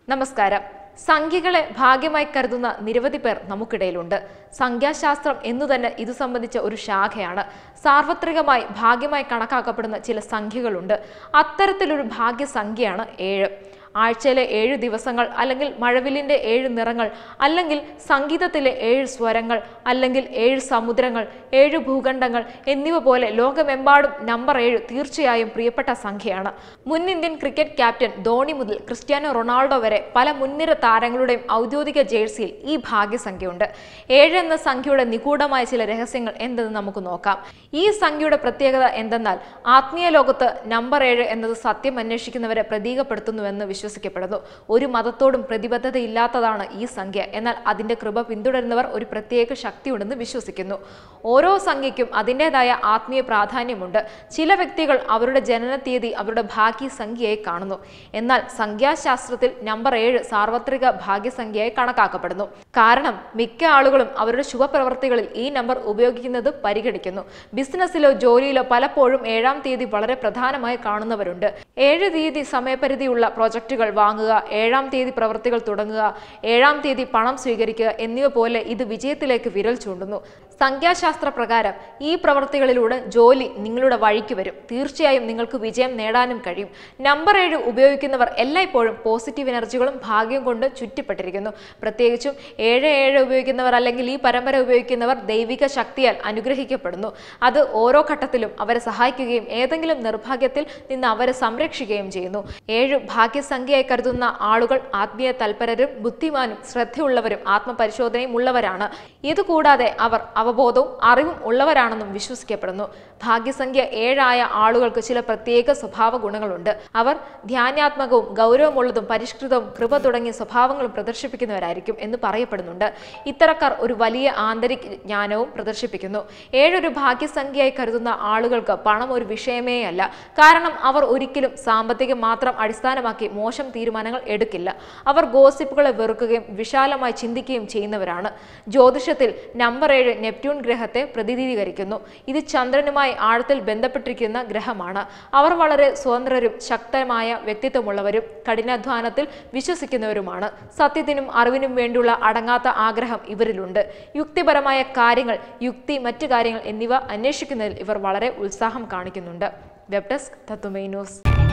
നമസ്കാരം സംഖ്യകളെ ഭാഗ്യമായി കരുതുന്ന നിരവധി പേർ നമുക്കിടയിലുണ്ട് സംഖ്യാശാസ്ത്രം എന്നു തന്നെ ഇതു സംബന്ധിച്ച ഒരു ശാഖയാണ് സാർവത്രികമായി ഭാഗ്യമായി കണക്കാക്കപ്പെടുന്ന ചില സംഖ്യകളുണ്ട് അത്തരത്തിലൊരു ഭാഗ്യസംഖ്യയാണ് ഏഴ് ആഴ്ചയിലെ ഏഴ് ദിവസങ്ങൾ അല്ലെങ്കിൽ മഴവില്ലിന്റെ ഏഴ് നിറങ്ങൾ അല്ലെങ്കിൽ സംഗീതത്തിലെ ഏഴ് സ്വരങ്ങൾ അല്ലെങ്കിൽ ഏഴ് സമുദ്രങ്ങൾ ഏഴ് ഭൂഖണ്ഡങ്ങൾ എന്നിവ പോലെ ലോകമെമ്പാടും നമ്പർ ഏഴ് തീർച്ചയായും പ്രിയപ്പെട്ട സംഖ്യയാണ് മുൻ ഇന്ത്യൻ ക്രിക്കറ്റ് ക്യാപ്റ്റൻ ധോണി മുതൽ ക്രിസ്ത്യാനോ റൊണാൾഡോ വരെ പല മുൻനിര താരങ്ങളുടെയും ഔദ്യോഗിക ജേഴ്സിയിൽ ഈ ഭാഗ്യസംഖ്യയുണ്ട് ഏഴ് എന്ന സംഖ്യയുടെ നിഗൂഢമായ ചില രഹസ്യങ്ങൾ എന്തെന്ന് നമുക്ക് നോക്കാം ഈ സംഖ്യയുടെ പ്രത്യേകത എന്തെന്നാൽ ആത്മീയ ലോകത്ത് നമ്പർ ഏഴ് എന്നത് സത്യം അന്വേഷിക്കുന്നവരെ പ്രതീകപ്പെടുത്തുന്നുവെന്ന് വിശ്വസിക്കപ്പെടുന്നു ഒരു മതത്തോടും പ്രതിബദ്ധതയില്ലാത്തതാണ് ഈ സംഖ്യ എന്നാൽ അതിന്റെ കൃപ പിന്തുടരുന്നവർ ഒരു പ്രത്യേക ശക്തിയുണ്ടെന്ന് വിശ്വസിക്കുന്നു ഓരോ സംഖ്യയ്ക്കും അതിൻ്റെതായ ആത്മീയ പ്രാധാന്യമുണ്ട് ചില വ്യക്തികൾ അവരുടെ ജനന തീയതി അവരുടെ ഭാഗ്യ സംഖ്യയായി കാണുന്നു എന്നാൽ സംഖ്യാശാസ്ത്രത്തിൽ നമ്പർ ഏഴ് സാർവത്രിക ഭാഗ്യസംഖ്യയായി കണക്കാക്കപ്പെടുന്നു കാരണം മിക്ക ആളുകളും അവരുടെ ശുഭപ്രവർത്തികളിൽ ഈ നമ്പർ ഉപയോഗിക്കുന്നത് പരിഗണിക്കുന്നു ബിസിനസ്സിലോ ജോലിയിലോ പലപ്പോഴും ഏഴാം തീയതി വളരെ പ്രധാനമായി കാണുന്നവരുണ്ട് ഏഴ് തീയതി സമയപരിധിയുള്ള പ്രോജക്റ്റുകൾ വാങ്ങുക ഏഴാം തീയതി പ്രവൃത്തികൾ തുടങ്ങുക ഏഴാം തീയതി പണം സ്വീകരിക്കുക എന്നിവ പോലെ ഇത് വിജയത്തിലേക്ക് വിരൽ ചൂണ്ടുന്നു സംഖ്യാശാസ്ത്ര പ്രകാരം ഈ പ്രവൃത്തികളിലൂടെ ജോലി നിങ്ങളുടെ വഴിക്ക് വരും തീർച്ചയായും നിങ്ങൾക്ക് വിജയം നേടാനും കഴിയും നമ്പർ ഏഴ് ഉപയോഗിക്കുന്നവർ എല്ലായ്പ്പോഴും പോസിറ്റീവ് എനർജികളും ഭാഗ്യം കൊണ്ട് ചുറ്റിപ്പെട്ടിരിക്കുന്നു പ്രത്യേകിച്ചും ഏഴ് ഏഴ് ഉപയോഗിക്കുന്നവർ അല്ലെങ്കിൽ ഈ പരമ്പര ഉപയോഗിക്കുന്നവർ ദൈവിക ശക്തിയാൽ അനുഗ്രഹിക്കപ്പെടുന്നു അത് ഓരോ ഘട്ടത്തിലും അവരെ സഹായിക്കുകയും ഏതെങ്കിലും നിർഭാഗ്യത്തിൽ നിന്ന് അവരെ സംരക്ഷിക്കുകയും ചെയ്യുന്നു ഏഴ് ഭാഗ്യസംഖ്യയായി കരുതുന്ന ആളുകൾ ആത്മീയ തൽപരരും ബുദ്ധിമാനും ശ്രദ്ധയുള്ളവരും ആത്മപരിശോധനയും ഉള്ളവരാണ് ഇതുകൂടാതെ അവർ അവബോധവും അറിവും ഉള്ളവരാണെന്നും വിശ്വസിക്കപ്പെടുന്നു ഭാഗ്യസംഖ്യ ഏഴായ ആളുകൾക്ക് ചില പ്രത്യേക സ്വഭാവ ഗുണങ്ങളുണ്ട് അവർ ധ്യാനാത്മകവും ഗൗരവമുള്ളതും പരിഷ്കൃതവും കൃപ തുടങ്ങിയ സ്വഭാവങ്ങളും പ്രദർശിപ്പിക്കുന്നവരായിരിക്കും എന്ന് പറയപ്പെടുന്നുണ്ട് ഇത്തരക്കാർ ഒരു വലിയ ആന്തരിക ജ്ഞാനവും പ്രദർശിപ്പിക്കുന്നു ഏഴൊരു ഭാഗ്യസംഖ്യയായി കരുതുന്ന ആളുകൾക്ക് പണം ഒരു വിഷയമേ അല്ല കാരണം അവർ ഒരിക്കലും സാമ്പത്തികം മാത്രം അടിസ്ഥാനമാക്കി മോശം തീരുമാനങ്ങൾ എടുക്കില്ല അവർ ഗോസിപ്പുകളെ വെറുക്കുകയും വിശാലമായി ചിന്തിക്കുകയും ചെയ്യുന്നവരാണ് ജ്യോതിഷത്തിൽ നമ്പർ ഏഴ് നെപ്റ്റ്യൂൺ ഗ്രഹത്തെ പ്രതിനിധീകരിക്കുന്നു ഇത് ചന്ദ്രനുമായി ആഴത്തിൽ ബന്ധപ്പെട്ടിരിക്കുന്ന ഗ്രഹമാണ് അവർ വളരെ സ്വതന്ത്രരും ശക്തമായ വ്യക്തിത്വമുള്ളവരും കഠിനാധ്വാനത്തിൽ വിശ്വസിക്കുന്നവരുമാണ് സത്യത്തിനും അറിവിനും വേണ്ടിയുള്ള അടങ്ങാത്ത ആഗ്രഹം ഇവരിലുണ്ട് യുക്തിപരമായ കാര്യങ്ങൾ യുക്തി മറ്റു കാര്യങ്ങൾ എന്നിവ അന്വേഷിക്കുന്നതിൽ ഇവർ വളരെ ഉത്സാഹം കാണിക്കുന്നുണ്ട് വെബ് ഡെസ്ക് തത്തുമൈ ന്യൂസ്